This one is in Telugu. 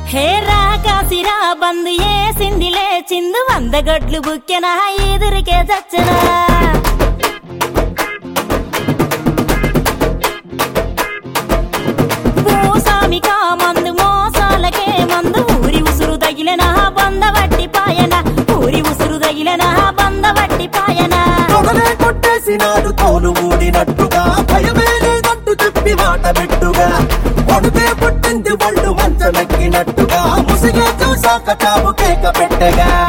హే రాకాసిరా బందు ఏసింది లేచిందు వంద గడ్లు బుక్కెనా ఎదురికే చచ్చనా భూస్వామికా మందు మోసాలకే మందు ఊరి ఉసురు తగిలనా బందవట్టి పాయన ఊరి ఉసురు తగిలనా బందవట్టి పాయన తొడలే కొట్టేసినాడు తోలు ఊడినట్టుగా భయమే లేదంటూ చెప్పి మాట పెట్టుగా ఒడితే పుట్టింది ఒళ్ళు మంచమెక్కినట్టుగా ముసిగే చూసాక చావు కేక పెట్టగా